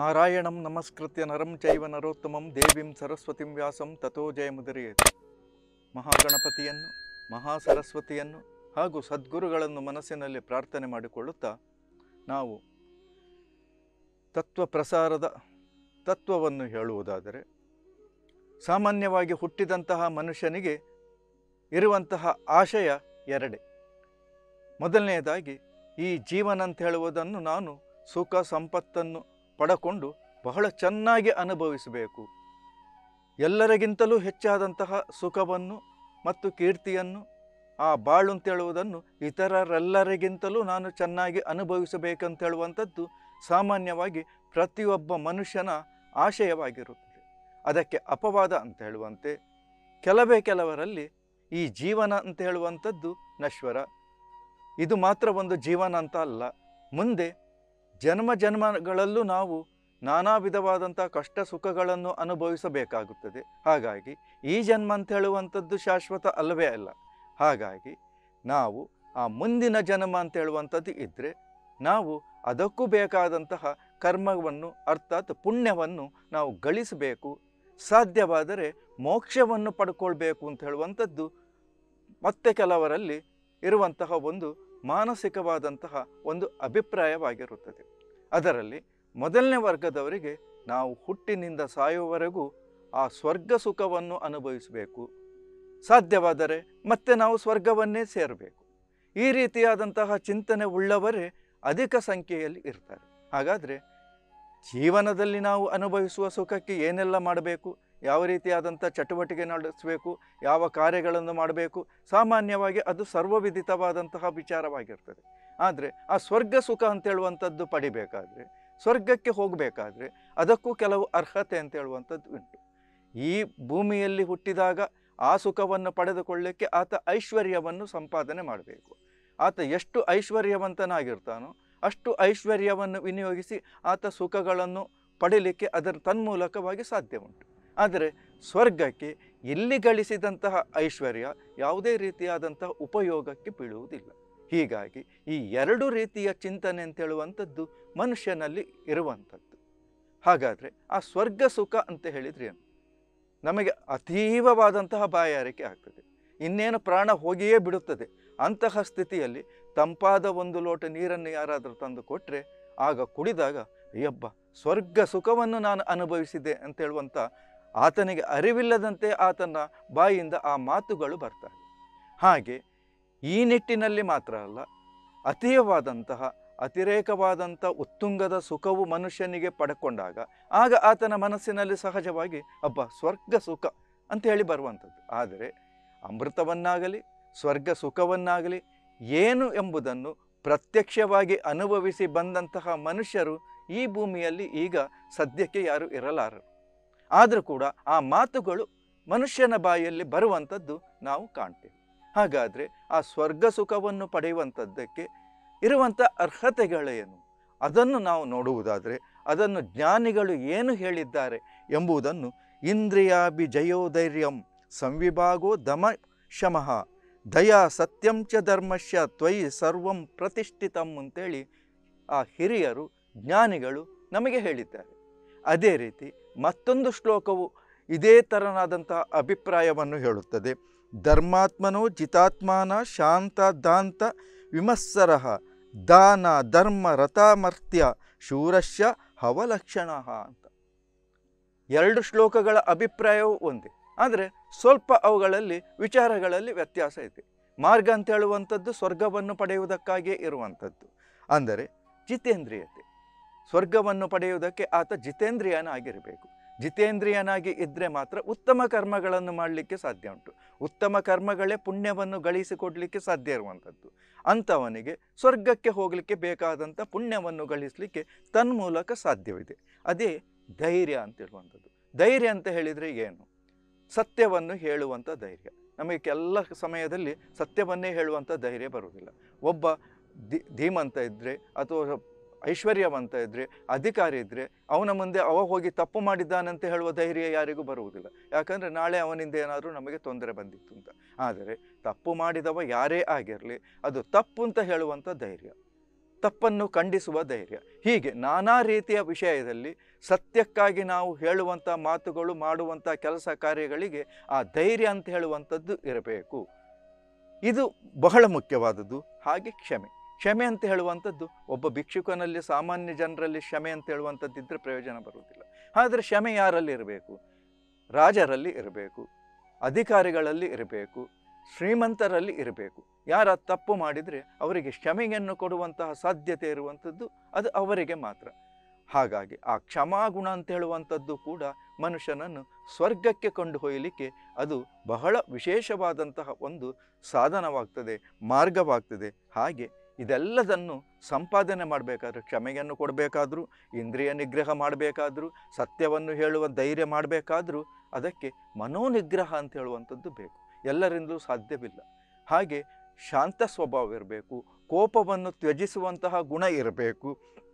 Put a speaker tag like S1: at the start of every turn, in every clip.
S1: ನಾರಾಯಣಂ ನಮಸ್ಕೃತ್ಯ ನರಂ ಚೈವ ನರೋತ್ತಮಂ ದೇವಿಂ ಸರಸ್ವತಿಂ ವ್ಯಾಸಂ ತಥೋ ಜಯಮುದರಿಯೇತು ಮಹಾಗಣಪತಿಯನ್ನು ಮಹಾಸರಸ್ವತಿಯನ್ನು ಹಾಗೂ ಸದ್ಗುರುಗಳನ್ನು ಮನಸ್ಸಿನಲ್ಲಿ ಪ್ರಾರ್ಥನೆ ಮಾಡಿಕೊಳ್ಳುತ್ತಾ ನಾವು ತತ್ವ ಪ್ರಸಾರದ ತತ್ವವನ್ನು ಹೇಳುವುದಾದರೆ ಸಾಮಾನ್ಯವಾಗಿ ಹುಟ್ಟಿದಂತಹ ಮನುಷ್ಯನಿಗೆ ಇರುವಂತಹ ಆಶಯ ಎರಡೇ ಮೊದಲನೆಯದಾಗಿ ಈ ಜೀವನ ಅಂತ ಹೇಳುವುದನ್ನು ನಾನು ಸುಖ ಸಂಪತ್ತನ್ನು ಪಡಕೊಂಡು ಬಹಳ ಚೆನ್ನಾಗಿ ಅನುಭವಿಸಬೇಕು ಎಲ್ಲರಿಗಿಂತಲೂ ಹೆಚ್ಚಾದಂತಹ ಸುಖವನ್ನು ಮತ್ತು ಕೀರ್ತಿಯನ್ನು ಆ ಬಾಳು ಅಂತ ಹೇಳುವುದನ್ನು ಇತರರೆಲ್ಲರಿಗಿಂತಲೂ ನಾನು ಚೆನ್ನಾಗಿ ಅನುಭವಿಸಬೇಕಂತ ಹೇಳುವಂಥದ್ದು ಸಾಮಾನ್ಯವಾಗಿ ಪ್ರತಿಯೊಬ್ಬ ಮನುಷ್ಯನ ಆಶಯವಾಗಿರುತ್ತದೆ ಅದಕ್ಕೆ ಅಪವಾದ ಅಂತ ಹೇಳುವಂತೆ ಕೆಲವೇ ಕೆಲವರಲ್ಲಿ ಈ ಜೀವನ ಅಂತ ಹೇಳುವಂಥದ್ದು ನಶ್ವರ ಇದು ಮಾತ್ರ ಒಂದು ಜೀವನ ಅಂತ ಅಲ್ಲ ಮುಂದೆ ಜನ್ಮ ಜನ್ಮಗಳಲ್ಲೂ ನಾವು ನಾನಾ ವಿಧವಾದಂಥ ಕಷ್ಟ ಸುಖಗಳನ್ನು ಅನುಭವಿಸಬೇಕಾಗುತ್ತದೆ ಹಾಗಾಗಿ ಈ ಜನ್ಮ ಅಂತ ಹೇಳುವಂಥದ್ದು ಶಾಶ್ವತ ಅಲ್ಲವೇ ಅಲ್ಲ ಹಾಗಾಗಿ ನಾವು ಆ ಮುಂದಿನ ಜನ್ಮ ಅಂತ ಹೇಳುವಂಥದ್ದು ಇದ್ದರೆ ನಾವು ಅದಕ್ಕೂ ಬೇಕಾದಂತಹ ಕರ್ಮವನ್ನು ಅರ್ಥಾತ್ ಪುಣ್ಯವನ್ನು ನಾವು ಗಳಿಸಬೇಕು ಸಾಧ್ಯವಾದರೆ ಮೋಕ್ಷವನ್ನು ಪಡ್ಕೊಳ್ಬೇಕು ಅಂತ ಹೇಳುವಂಥದ್ದು ಮತ್ತೆ ಕೆಲವರಲ್ಲಿ ಇರುವಂತಹ ಒಂದು ಮಾನಸಿಕವಾದಂತಹ ಒಂದು ಅಭಿಪ್ರಾಯವಾಗಿರುತ್ತದೆ ಅದರಲ್ಲಿ ಮೊದಲನೇ ವರ್ಗದವರಿಗೆ ನಾವು ಹುಟ್ಟಿನಿಂದ ಸಾಯುವವರೆಗೂ ಆ ಸ್ವರ್ಗ ಸುಖವನ್ನು ಅನುಭವಿಸಬೇಕು ಸಾಧ್ಯವಾದರೆ ಮತ್ತೆ ನಾವು ಸ್ವರ್ಗವನ್ನೇ ಸೇರಬೇಕು ಈ ರೀತಿಯಾದಂತಹ ಚಿಂತನೆ ಉಳ್ಳವರೇ ಅಧಿಕ ಸಂಖ್ಯೆಯಲ್ಲಿ ಇರ್ತಾರೆ ಹಾಗಾದರೆ ಜೀವನದಲ್ಲಿ ನಾವು ಅನುಭವಿಸುವ ಸುಖಕ್ಕೆ ಏನೆಲ್ಲ ಮಾಡಬೇಕು ಯಾವ ರೀತಿಯಾದಂಥ ಚಟುವಟಿಕೆ ನಡೆಸಬೇಕು ಯಾವ ಕಾರ್ಯಗಳನ್ನು ಮಾಡಬೇಕು ಸಾಮಾನ್ಯವಾಗಿ ಅದು ಸರ್ವವಿದಿತವಾದಂತಹ ವಿಚಾರವಾಗಿರ್ತದೆ ಆದರೆ ಆ ಸ್ವರ್ಗ ಸುಖ ಅಂತ ಹೇಳುವಂಥದ್ದು ಪಡಿಬೇಕಾದ್ರೆ ಸ್ವರ್ಗಕ್ಕೆ ಹೋಗಬೇಕಾದ್ರೆ ಅದಕ್ಕೂ ಕೆಲವು ಅರ್ಹತೆ ಅಂತ ಹೇಳುವಂಥದ್ದು ಉಂಟು ಈ ಭೂಮಿಯಲ್ಲಿ ಹುಟ್ಟಿದಾಗ ಆ ಸುಖವನ್ನು ಪಡೆದುಕೊಳ್ಳಲಿಕ್ಕೆ ಆತ ಐಶ್ವರ್ಯವನ್ನು ಸಂಪಾದನೆ ಮಾಡಬೇಕು ಆತ ಎಷ್ಟು ಐಶ್ವರ್ಯವಂತನಾಗಿರ್ತಾನೋ ಅಷ್ಟು ಐಶ್ವರ್ಯವನ್ನು ವಿನಿಯೋಗಿಸಿ ಆತ ಸುಖಗಳನ್ನು ಪಡೀಲಿಕ್ಕೆ ಅದರ ತನ್ಮೂಲಕವಾಗಿ ಸಾಧ್ಯ ಉಂಟು ಆದರೆ ಸ್ವರ್ಗಕ್ಕೆ ಇಲ್ಲಿ ಗಳಿಸಿದಂತಹ ಐಶ್ವರ್ಯ ಯಾವುದೇ ರೀತಿಯಾದಂತಹ ಉಪಯೋಗಕ್ಕೆ ಬೀಳುವುದಿಲ್ಲ ಹೀಗಾಗಿ ಈ ಎರಡು ರೀತಿಯ ಚಿಂತನೆ ಅಂತ ಹೇಳುವಂಥದ್ದು ಮನುಷ್ಯನಲ್ಲಿ ಇರುವಂಥದ್ದು ಹಾಗಾದರೆ ಆ ಸ್ವರ್ಗ ಸುಖ ಅಂತ ಹೇಳಿದ್ರೆ ಏನು ನಮಗೆ ಅತೀವವಾದಂತಹ ಬಾಯಾರಿಕೆ ಆಗ್ತದೆ ಇನ್ನೇನು ಪ್ರಾಣ ಹೋಗಿಯೇ ಬಿಡುತ್ತದೆ ಅಂತಹ ಸ್ಥಿತಿಯಲ್ಲಿ ತಂಪಾದ ಒಂದು ಲೋಟ ನೀರನ್ನು ಯಾರಾದರೂ ತಂದು ಕೊಟ್ಟರೆ ಆಗ ಕುಡಿದಾಗ ಅಯ್ಯಬ್ಬ ಸ್ವರ್ಗ ಸುಖವನ್ನು ನಾನು ಅನುಭವಿಸಿದೆ ಅಂತ ಹೇಳುವಂಥ ಆತನಿಗೆ ಅರಿವಿಲ್ಲದಂತೆ ಆತನ ಬಾಯಿಯಿಂದ ಆ ಮಾತುಗಳು ಬರ್ತವೆ ಹಾಗೆ ಈ ನಿಟ್ಟಿನಲ್ಲಿ ಮಾತ್ರ ಅಲ್ಲ ಅತೀಯವಾದಂತಹ ಅತಿರೇಕವಾದಂಥ ಉತ್ತುಂಗದ ಸುಖವು ಮನುಷ್ಯನಿಗೆ ಪಡ್ಕೊಂಡಾಗ ಆಗ ಆತನ ಮನಸ್ಸಿನಲ್ಲಿ ಸಹಜವಾಗಿ ಅಬ್ಬ ಸ್ವರ್ಗ ಸುಖ ಅಂತ ಹೇಳಿ ಬರುವಂಥದ್ದು ಆದರೆ ಅಮೃತವನ್ನಾಗಲಿ ಸ್ವರ್ಗ ಸುಖವನ್ನಾಗಲಿ ಏನು ಎಂಬುದನ್ನು ಪ್ರತ್ಯಕ್ಷವಾಗಿ ಅನುಭವಿಸಿ ಬಂದಂತಹ ಮನುಷ್ಯರು ಈ ಭೂಮಿಯಲ್ಲಿ ಈಗ ಸದ್ಯಕ್ಕೆ ಯಾರು ಇರಲಾರರು ಆದರೂ ಕೂಡ ಆ ಮಾತುಗಳು ಮನುಷ್ಯನ ಬಾಯಲ್ಲಿ ಬರುವಂಥದ್ದು ನಾವು ಕಾಣ್ತೇವೆ ಹಾಗಾದರೆ ಆ ಸ್ವರ್ಗ ಸುಖವನ್ನು ಪಡೆಯುವಂಥದ್ದಕ್ಕೆ ಇರುವಂಥ ಅರ್ಹತೆಗಳೇನು ಅದನ್ನು ನಾವು ನೋಡುವುದಾದರೆ ಅದನ್ನು ಜ್ಞಾನಿಗಳು ಏನು ಹೇಳಿದ್ದಾರೆ ಎಂಬುದನ್ನು ಇಂದ್ರಿಯಾಭಿಜಯೋಧೈರ್ಯಂ ಸಂವಿಭಾಗೋ ದಮ ಶಮಃ ದಯಾ ಸತ್ಯಂ ಚ ಧರ್ಮಶ್ಯ ತ್ವಯಿ ಸರ್ವಂ ಪ್ರತಿಷ್ಠಿತಂ ಅಂತೇಳಿ ಆ ಹಿರಿಯರು ಜ್ಞಾನಿಗಳು ನಮಗೆ ಹೇಳಿದ್ದಾರೆ ಅದೇ ರೀತಿ ಮತ್ತೊಂದು ಶ್ಲೋಕವು ಇದೇ ಥರನಾದಂಥ ಅಭಿಪ್ರಾಯವನ್ನು ಹೇಳುತ್ತದೆ ಧರ್ಮಾತ್ಮನೋ ಜಿತಾತ್ಮಾನ ಶಾಂತ ದಾಂತ ವಿಮತ್ಸರ ದಾನ ಧರ್ಮ ರಥಮರ್ತ್ಯ ಶೂರಶ್ಯ ಹವಲಕ್ಷಣ ಅಂತ ಎರಡು ಶ್ಲೋಕಗಳ ಅಭಿಪ್ರಾಯವೂ ಒಂದೇ ಆದರೆ ಸ್ವಲ್ಪ ಅವುಗಳಲ್ಲಿ ವಿಚಾರಗಳಲ್ಲಿ ವ್ಯತ್ಯಾಸ ಇದೆ ಮಾರ್ಗ ಅಂತ ಹೇಳುವಂಥದ್ದು ಸ್ವರ್ಗವನ್ನು ಪಡೆಯುವುದಕ್ಕಾಗಿಯೇ ಇರುವಂಥದ್ದು ಅಂದರೆ ಜಿತೇಂದ್ರಿಯತೆ ಸ್ವರ್ಗವನ್ನು ಪಡೆಯುವುದಕ್ಕೆ ಆತ ಜಿತೇಂದ್ರಿಯನಾಗಿರಬೇಕು ಜಿತೇಂದ್ರಿಯನಾಗಿ ಇದ್ದರೆ ಮಾತ್ರ ಉತ್ತಮ ಕರ್ಮಗಳನ್ನು ಮಾಡಲಿಕ್ಕೆ ಸಾಧ್ಯ ಉಂಟು ಉತ್ತಮ ಕರ್ಮಗಳೇ ಪುಣ್ಯವನ್ನು ಗಳಿಸಿಕೊಡಲಿಕ್ಕೆ ಸಾಧ್ಯ ಇರುವಂಥದ್ದು ಅಂಥವನಿಗೆ ಸ್ವರ್ಗಕ್ಕೆ ಹೋಗಲಿಕ್ಕೆ ಬೇಕಾದಂಥ ಪುಣ್ಯವನ್ನು ಗಳಿಸಲಿಕ್ಕೆ ತನ್ಮೂಲಕ ಸಾಧ್ಯವಿದೆ ಅದೇ ಧೈರ್ಯ ಅಂತ ಹೇಳುವಂಥದ್ದು ಧೈರ್ಯ ಅಂತ ಹೇಳಿದರೆ ಏನು ಸತ್ಯವನ್ನು ಹೇಳುವಂಥ ಧೈರ್ಯ ನಮಗೆ ಎಲ್ಲ ಸಮಯದಲ್ಲಿ ಸತ್ಯವನ್ನೇ ಹೇಳುವಂಥ ಧೈರ್ಯ ಬರುವುದಿಲ್ಲ ಒಬ್ಬ ಧೀ ಧೀಮಂತ ಇದ್ದರೆ ಅಥವಾ ಐಶ್ವರ್ಯವಂತ ಇದ್ದರೆ ಅಧಿಕಾರಿ ಇದ್ದರೆ ಅವನ ಮುಂದೆ ಅವ ಹೋಗಿ ತಪ್ಪು ಮಾಡಿದ್ದಾನಂತ ಹೇಳುವ ಧೈರ್ಯ ಯಾರಿಗೂ ಬರುವುದಿಲ್ಲ ಯಾಕಂದರೆ ನಾಳೆ ಅವನಿಂದ ಏನಾದರೂ ನಮಗೆ ತೊಂದರೆ ಬಂದಿತ್ತು ಅಂತ ಆದರೆ ತಪ್ಪು ಮಾಡಿದವ ಯಾರೇ ಆಗಿರಲಿ ಅದು ತಪ್ಪು ಅಂತ ಹೇಳುವಂಥ ಧೈರ್ಯ ತಪ್ಪನ್ನು ಖಂಡಿಸುವ ಧೈರ್ಯ ಹೀಗೆ ನಾನಾ ರೀತಿಯ ವಿಷಯದಲ್ಲಿ ಸತ್ಯಕ್ಕಾಗಿ ನಾವು ಹೇಳುವಂಥ ಮಾತುಗಳು ಮಾಡುವಂಥ ಕೆಲಸ ಕಾರ್ಯಗಳಿಗೆ ಆ ಧೈರ್ಯ ಅಂತ ಹೇಳುವಂಥದ್ದು ಇರಬೇಕು ಇದು ಬಹಳ ಮುಖ್ಯವಾದದ್ದು ಹಾಗೆ ಕ್ಷಮೆ ಕ್ಷಮೆ ಅಂತ ಹೇಳುವಂಥದ್ದು ಒಬ್ಬ ಭಿಕ್ಷುಕನಲ್ಲಿ ಸಾಮಾನ್ಯ ಜನರಲ್ಲಿ ಕ್ಷಮೆ ಅಂತ ಹೇಳುವಂಥದ್ದು ಇದ್ದರೆ ಪ್ರಯೋಜನ ಬರುವುದಿಲ್ಲ ಆದರೆ ಕ್ಷಮೆ ಯಾರಲ್ಲಿ ಇರಬೇಕು ರಾಜರಲ್ಲಿ ಇರಬೇಕು ಅಧಿಕಾರಿಗಳಲ್ಲಿ ಇರಬೇಕು ಶ್ರೀಮಂತರಲ್ಲಿ ಇರಬೇಕು ಯಾರ ತಪ್ಪು ಮಾಡಿದರೆ ಅವರಿಗೆ ಕ್ಷಮೆಯನ್ನು ಕೊಡುವಂತಹ ಸಾಧ್ಯತೆ ಇರುವಂಥದ್ದು ಅದು ಅವರಿಗೆ ಮಾತ್ರ ಹಾಗಾಗಿ ಆ ಕ್ಷಮಾಗುಣ ಅಂತ ಹೇಳುವಂಥದ್ದು ಕೂಡ ಮನುಷ್ಯನನ್ನು ಸ್ವರ್ಗಕ್ಕೆ ಕೊಂಡು ಒಯ್ಯಲಿಕ್ಕೆ ಅದು ಬಹಳ ವಿಶೇಷವಾದಂತಹ ಒಂದು ಸಾಧನವಾಗ್ತದೆ ಮಾರ್ಗವಾಗ್ತದೆ ಹಾಗೆ ಇದೆಲ್ಲದನ್ನು ಸಂಪಾದನೆ ಮಾಡಬೇಕಾದ್ರೂ ಕ್ಷಮೆಯನ್ನು ಕೊಡಬೇಕಾದ್ರೂ ಇಂದ್ರಿಯ ನಿಗ್ರಹ ಮಾಡಬೇಕಾದ್ರೂ ಸತ್ಯವನ್ನು ಹೇಳುವ ಧೈರ್ಯ ಮಾಡಬೇಕಾದ್ರೂ ಅದಕ್ಕೆ ಮನೋನಿಗ್ರಹ ಅಂತ ಹೇಳುವಂಥದ್ದು ಬೇಕು ಎಲ್ಲರಿಂದಲೂ ಸಾಧ್ಯವಿಲ್ಲ ಹಾಗೆ ಶಾಂತ ಸ್ವಭಾವ ಇರಬೇಕು ಕೋಪವನ್ನು ತ್ಯಜಿಸುವಂತಹ ಗುಣ ಇರಬೇಕು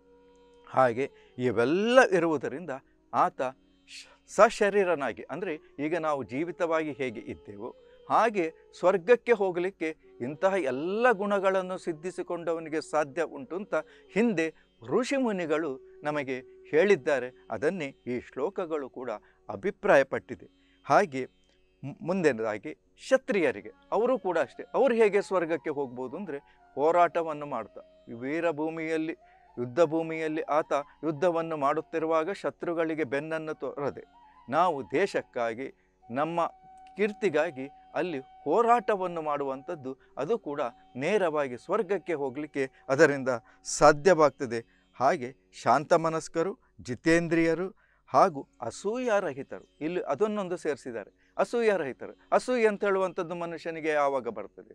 S1: ಹಾಗೆ ಇವೆಲ್ಲ ಇರುವುದರಿಂದ ಆತ ಶ- ಸಶರೀರನಾಗಿ ಅಂದರೆ ಈಗ ನಾವು ಜೀವಿತವಾಗಿ ಹೇಗೆ ಇದ್ದೇವೋ ಹಾಗೆ ಸ್ವರ್ಗಕ್ಕೆ ಹೋಗಲಿಕ್ಕೆ ಇಂತಹ ಎಲ್ಲ ಗುಣಗಳನ್ನು ಸಿದ್ಧಿಸಿಕೊಂಡವನಿಗೆ ಸಾಧ್ಯ ಉಂಟು ಅಂತ ಹಿಂದೆ ಋಷಿಮುನಿಗಳು ನಮಗೆ ಹೇಳಿದ್ದಾರೆ ಅದನ್ನೇ ಈ ಶ್ಲೋಕಗಳು ಕೂಡ ಅಭಿಪ್ರಾಯಪಟ್ಟಿದೆ ಹಾಗೆ ಮು- ಮುಂದಿನದಾಗಿ ಕ್ಷತ್ರಿಯರಿಗೆ ಅವರು ಕೂಡ ಅಷ್ಟೇ ಅವರು ಹೇಗೆ ಸ್ವರ್ಗಕ್ಕೆ ಹೋಗ್ಬೋದು ಅಂದರೆ ಹೋರಾಟವನ್ನು ಮಾಡ್ತಾ ವೀರಭೂಮಿಯಲ್ಲಿ ಯುದ್ಧ ಭೂಮಿಯಲ್ಲಿ ಆತ ಯುದ್ಧವನ್ನು ಮಾಡುತ್ತಿರುವಾಗ ಶತ್ರುಗಳಿಗೆ ಬೆನ್ನನ್ನು ತೋರದೆ ನಾವು ದೇಶಕ್ಕಾಗಿ ನಮ್ಮ ಕೀರ್ತಿಗಾಗಿ ಅಲ್ಲಿ ಹೋರಾಟವನ್ನು ಮಾಡುವಂಥದ್ದು ಅದು ಕೂಡ ನೇರವಾಗಿ ಸ್ವರ್ಗಕ್ಕೆ ಹೋಗಲಿಕ್ಕೆ ಅದರಿಂದ ಸಾಧ್ಯವಾಗ್ತದೆ ಹಾಗೆ ಶಾಂತ ಮನಸ್ಕರು ಜಿತೇಂದ್ರಿಯರು ಹಾಗೂ ಅಸೂಯಾರಹಿತರು ಇಲ್ಲಿ ಅದನ್ನೊಂದು ಸೇರಿಸಿದ್ದಾರೆ ಅಸೂಯಾರಹಿತರು ಅಸೂಯೆ ಅಂತ ಹೇಳುವಂಥದ್ದು ಮನುಷ್ಯನಿಗೆ ಯಾವಾಗ ಬರ್ತದೆ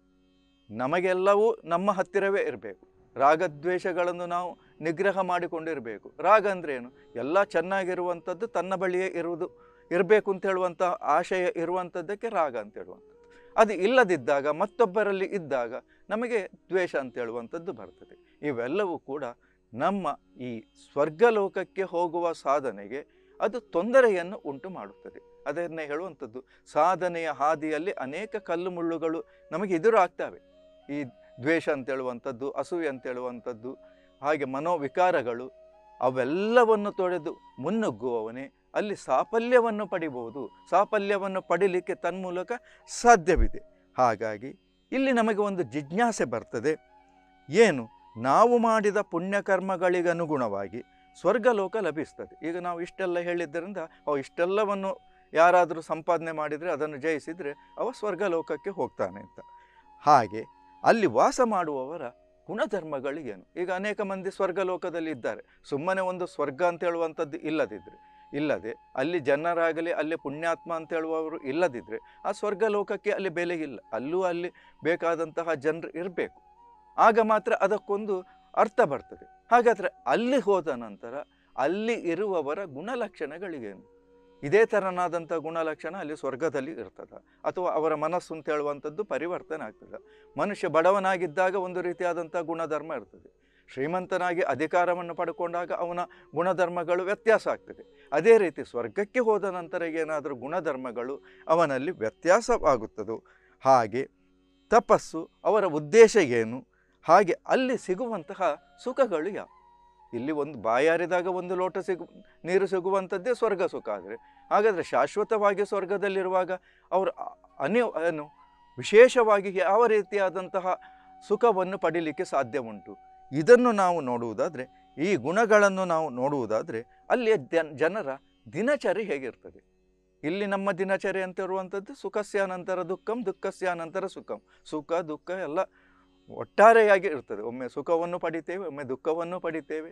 S1: ನಮಗೆಲ್ಲವೂ ನಮ್ಮ ಹತ್ತಿರವೇ ಇರಬೇಕು ರಾಗದ್ವೇಷಗಳನ್ನು ನಾವು ನಿಗ್ರಹ ಮಾಡಿಕೊಂಡಿರಬೇಕು ರಾಗ ಅಂದ್ರೆ ಏನು ಎಲ್ಲ ಚೆನ್ನಾಗಿರುವಂಥದ್ದು ತನ್ನ ಬಳಿಯೇ ಇರುವುದು ಇರಬೇಕು ಅಂತ ಹೇಳುವಂಥ ಆಶಯ ಇರುವಂಥದ್ದಕ್ಕೆ ರಾಗ ಅಂತ ಹೇಳುವಂಥದ್ದು ಅದು ಇಲ್ಲದಿದ್ದಾಗ ಮತ್ತೊಬ್ಬರಲ್ಲಿ ಇದ್ದಾಗ ನಮಗೆ ದ್ವೇಷ ಅಂತ ಹೇಳುವಂಥದ್ದು ಬರ್ತದೆ ಇವೆಲ್ಲವೂ ಕೂಡ ನಮ್ಮ ಈ ಸ್ವರ್ಗಲೋಕಕ್ಕೆ ಹೋಗುವ ಸಾಧನೆಗೆ ಅದು ತೊಂದರೆಯನ್ನು ಉಂಟು ಮಾಡುತ್ತದೆ ಅದನ್ನೇ ಹೇಳುವಂಥದ್ದು ಸಾಧನೆಯ ಹಾದಿಯಲ್ಲಿ ಅನೇಕ ಕಲ್ಲು ಮುಳ್ಳುಗಳು ನಮಗೆ ಎದುರಾಗ್ತವೆ ಈ ದ್ವೇಷ ಅಂತ ಹೇಳುವಂಥದ್ದು ಅಸೂಯೆ ಅಂತ ಹೇಳುವಂಥದ್ದು ಹಾಗೆ ಮನೋವಿಕಾರಗಳು ಅವೆಲ್ಲವನ್ನು ತೊಡೆದು ಮುನ್ನುಗ್ಗುವವನೇ ಅಲ್ಲಿ ಸಾಫಲ್ಯವನ್ನು ಪಡಿಬಹುದು ಸಾಫಲ್ಯವನ್ನು ಪಡಿಲಿಕ್ಕೆ ತನ್ಮೂಲಕ ಸಾಧ್ಯವಿದೆ ಹಾಗಾಗಿ ಇಲ್ಲಿ ನಮಗೆ ಒಂದು ಜಿಜ್ಞಾಸೆ ಬರ್ತದೆ ಏನು ನಾವು ಮಾಡಿದ ಪುಣ್ಯಕರ್ಮಗಳಿಗನುಗುಣವಾಗಿ ಸ್ವರ್ಗಲೋಕ ಲಭಿಸ್ತದೆ ಈಗ ನಾವು ಇಷ್ಟೆಲ್ಲ ಹೇಳಿದ್ದರಿಂದ ಅವ ಇಷ್ಟೆಲ್ಲವನ್ನು ಯಾರಾದರೂ ಸಂಪಾದನೆ ಮಾಡಿದರೆ ಅದನ್ನು ಜಯಿಸಿದರೆ ಅವ ಸ್ವರ್ಗಲೋಕಕ್ಕೆ ಹೋಗ್ತಾನೆ ಅಂತ ಹಾಗೆ ಅಲ್ಲಿ ವಾಸ ಮಾಡುವವರ ಗುಣಧರ್ಮಗಳಿಗೇನು ಈಗ ಅನೇಕ ಮಂದಿ ಸ್ವರ್ಗಲೋಕದಲ್ಲಿ ಇದ್ದಾರೆ ಸುಮ್ಮನೆ ಒಂದು ಸ್ವರ್ಗ ಅಂತ ಹೇಳುವಂಥದ್ದು ಇಲ್ಲದಿದ್ದರೆ ಇಲ್ಲದೆ ಅಲ್ಲಿ ಜನರಾಗಲಿ ಅಲ್ಲಿ ಪುಣ್ಯಾತ್ಮ ಅಂತ ಹೇಳುವವರು ಇಲ್ಲದಿದ್ದರೆ ಆ ಸ್ವರ್ಗಲೋಕಕ್ಕೆ ಅಲ್ಲಿ ಬೆಲೆ ಇಲ್ಲ ಅಲ್ಲೂ ಅಲ್ಲಿ ಬೇಕಾದಂತಹ ಜನರು ಇರಬೇಕು ಆಗ ಮಾತ್ರ ಅದಕ್ಕೊಂದು ಅರ್ಥ ಬರ್ತದೆ ಹಾಗಾದರೆ ಅಲ್ಲಿ ಹೋದ ನಂತರ ಅಲ್ಲಿ ಇರುವವರ ಗುಣಲಕ್ಷಣಗಳಿಗೇನು ಇದೇ ಥರನಾದಂಥ ಗುಣಲಕ್ಷಣ ಅಲ್ಲಿ ಸ್ವರ್ಗದಲ್ಲಿ ಇರ್ತದ ಅಥವಾ ಅವರ ಮನಸ್ಸು ಅಂತ ಹೇಳುವಂಥದ್ದು ಪರಿವರ್ತನೆ ಆಗ್ತದೆ ಮನುಷ್ಯ ಬಡವನಾಗಿದ್ದಾಗ ಒಂದು ರೀತಿಯಾದಂಥ ಗುಣಧರ್ಮ ಇರ್ತದೆ ಶ್ರೀಮಂತನಾಗಿ ಅಧಿಕಾರವನ್ನು ಪಡ್ಕೊಂಡಾಗ ಅವನ ಗುಣಧರ್ಮಗಳು ವ್ಯತ್ಯಾಸ ಆಗ್ತದೆ ಅದೇ ರೀತಿ ಸ್ವರ್ಗಕ್ಕೆ ಹೋದ ನಂತರ ಏನಾದರೂ ಗುಣಧರ್ಮಗಳು ಅವನಲ್ಲಿ ವ್ಯತ್ಯಾಸವಾಗುತ್ತದೋ ಹಾಗೆ ತಪಸ್ಸು ಅವರ ಉದ್ದೇಶ ಏನು ಹಾಗೆ ಅಲ್ಲಿ ಸಿಗುವಂತಹ ಸುಖಗಳು ಯಾವ ಇಲ್ಲಿ ಒಂದು ಬಾಯಾರಿದಾಗ ಒಂದು ಲೋಟ ಸಿಗು ನೀರು ಸಿಗುವಂಥದ್ದೇ ಸ್ವರ್ಗ ಸುಖ ಆದರೆ ಹಾಗಾದರೆ ಶಾಶ್ವತವಾಗಿ ಸ್ವರ್ಗದಲ್ಲಿರುವಾಗ ಅವರು ಅ- ಅನ್ಯ ಏನು ವಿಶೇಷವಾಗಿ ಯಾವ ರೀತಿಯಾದಂತಹ ಸುಖವನ್ನು ಪಡೀಲಿಕ್ಕೆ ಸಾಧ್ಯ ಉಂಟು ಇದನ್ನು ನಾವು ನೋಡುವುದಾದರೆ ಈ ಗುಣಗಳನ್ನು ನಾವು ನೋಡುವುದಾದರೆ ಅಲ್ಲಿಯ ಜನ್- ಜನರ ದಿನಚರಿ ಹೇಗಿರ್ತದೆ ಇಲ್ಲಿ ನಮ್ಮ ದಿನಚರಿ ಅಂತ ಇರುವಂಥದ್ದು ಸುಖಸ್ಯಾನಂತರ ದುಃಖಂ ದುಃಖಸ್ಯಾನಂತರ ಸುಖಂ ಸುಖ ದುಃಖ ಎಲ್ಲ ಒಟ್ಟಾರೆಯಾಗಿ ಇರ್ತದೆ ಒಮ್ಮೆ ಸುಖವನ್ನು ಪಡಿತೇವೆ ಒಮ್ಮೆ ದುಃಖವನ್ನು ಪಡಿತೇವೆ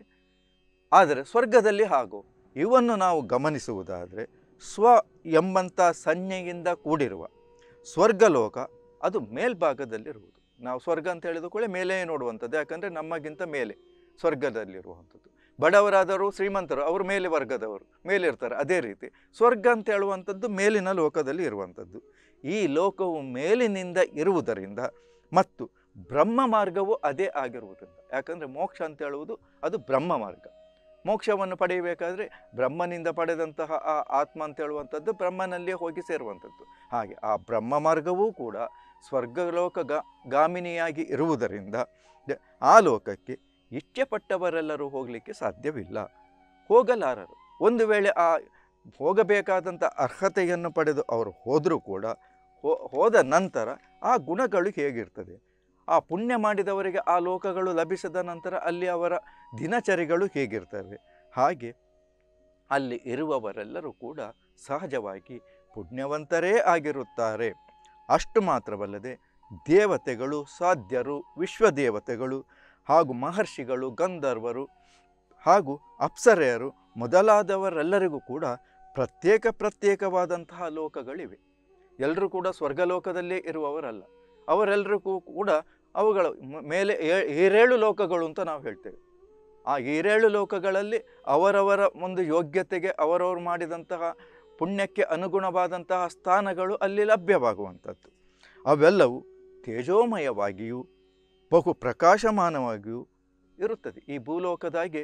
S1: ಆದರೆ ಸ್ವರ್ಗದಲ್ಲಿ ಹಾಗೂ ಇವನ್ನು ನಾವು ಗಮನಿಸುವುದಾದರೆ ಸ್ವ ಎಂಬಂಥ ಸಂಜ್ಞೆಯಿಂದ ಕೂಡಿರುವ ಸ್ವರ್ಗಲೋಕ ಅದು ಮೇಲ್ಭಾಗದಲ್ಲಿರುವುದು ನಾವು ಸ್ವರ್ಗ ಅಂತ ಹೇಳಿದ ಕೂಡ ಮೇಲೆ ನೋಡುವಂಥದ್ದು ಯಾಕಂದರೆ ನಮಗಿಂತ ಮೇಲೆ ಸ್ವರ್ಗದಲ್ಲಿರುವಂಥದ್ದು ಬಡವರಾದರೂ ಶ್ರೀಮಂತರು ಅವರು ಮೇಲೆ ವರ್ಗದವರು ಮೇಲಿರ್ತಾರೆ ಅದೇ ರೀತಿ ಸ್ವರ್ಗ ಅಂತ ಹೇಳುವಂಥದ್ದು ಮೇಲಿನ ಲೋಕದಲ್ಲಿ ಇರುವಂಥದ್ದು ಈ ಲೋಕವು ಮೇಲಿನಿಂದ ಇರುವುದರಿಂದ ಮತ್ತು ಬ್ರಹ್ಮ ಮಾರ್ಗವು ಅದೇ ಆಗಿರುವುದರಿಂದ ಯಾಕಂದರೆ ಮೋಕ್ಷ ಅಂತ ಹೇಳುವುದು ಅದು ಬ್ರಹ್ಮ ಮಾರ್ಗ ಮೋಕ್ಷವನ್ನು ಪಡೆಯಬೇಕಾದ್ರೆ ಬ್ರಹ್ಮನಿಂದ ಪಡೆದಂತಹ ಆ ಆತ್ಮ ಅಂತ ಹೇಳುವಂಥದ್ದು ಬ್ರಹ್ಮನಲ್ಲಿಯೇ ಹೋಗಿ ಸೇರುವಂಥದ್ದು ಹಾಗೆ ಆ ಬ್ರಹ್ಮ ಮಾರ್ಗವೂ ಕೂಡ ಸ್ವರ್ಗಲೋಕ ಗಾ ಗಾಮಿನಿಯಾಗಿ ಇರುವುದರಿಂದ ದ- ಆ ಲೋಕಕ್ಕೆ ಇಚ್ಛೆ ಪಟ್ಟವರೆಲ್ಲರೂ ಹೋಗಲಿಕ್ಕೆ ಸಾಧ್ಯವಿಲ್ಲ ಹೋಗಲಾರರು ಒಂದು ವೇಳೆ ಆ ಹೋಗಬೇಕಾದಂಥ ಅರ್ಹತೆಯನ್ನು ಪಡೆದು ಅವರು ಹೋದರೂ ಕೂಡ ಹೋ ಹೋದ ನಂತರ ಆ ಗುಣಗಳು ಹೇಗಿರ್ತದೆ ಆ ಪುಣ್ಯ ಮಾಡಿದವರಿಗೆ ಆ ಲೋಕಗಳು ಲಭಿಸಿದ ನಂತರ ಅಲ್ಲಿ ಅವರ ದಿನಚರಿಗಳು ಹೇಗಿರ್ತವೆ ಹಾಗೆ ಅಲ್ಲಿ ಇರುವವರೆಲ್ಲರೂ ಕೂಡ ಸಹಜವಾಗಿ ಪುಣ್ಯವಂತರೇ ಆಗಿರುತ್ತಾರೆ ಅಷ್ಟು ಮಾತ್ರವಲ್ಲದೆ ದೇವತೆಗಳು ಸಾಧ್ಯರು ವಿಶ್ವದೇವತೆಗಳು ಹಾಗೂ ಮಹರ್ಷಿಗಳು ಗಂಧರ್ವರು ಹಾಗೂ ಅಪ್ಸರೆಯರು ಮೊದಲಾದವರೆಲ್ಲರಿಗೂ ಕೂಡ ಪ್ರತ್ಯೇಕ ಪ್ರತ್ಯೇಕವಾದಂತಹ ಲೋಕಗಳಿವೆ ಎಲ್ಲರೂ ಕೂಡ ಸ್ವರ್ಗಲೋಕದಲ್ಲೇ ಇರುವವರಲ್ಲ ಅವರೆಲ್ಲರಿಗೂ ಕೂಡ ಅವುಗಳ ಮ- ಮೇಲೆ ಏ- ಏರೇಳು ಲೋಕಗಳು ಅಂತ ನಾವು ಹೇಳ್ತೇವೆ ಆ ಏರೇಳು ಲೋಕಗಳಲ್ಲಿ ಅವರವರ ಒಂದು ಯೋಗ್ಯತೆಗೆ ಅವರವರು ಮಾಡಿದಂತಹ ಪುಣ್ಯಕ್ಕೆ ಅನುಗುಣವಾದಂತಹ ಸ್ಥಾನಗಳು ಅಲ್ಲಿ ಲಭ್ಯವಾಗುವಂಥದ್ದು ಅವೆಲ್ಲವೂ ತೇಜೋಮಯವಾಗಿಯೂ ಬಹು ಪ್ರಕಾಶಮಾನವಾಗಿಯೂ ಇರುತ್ತದೆ ಈ ಭೂಲೋಕದಾಗೆ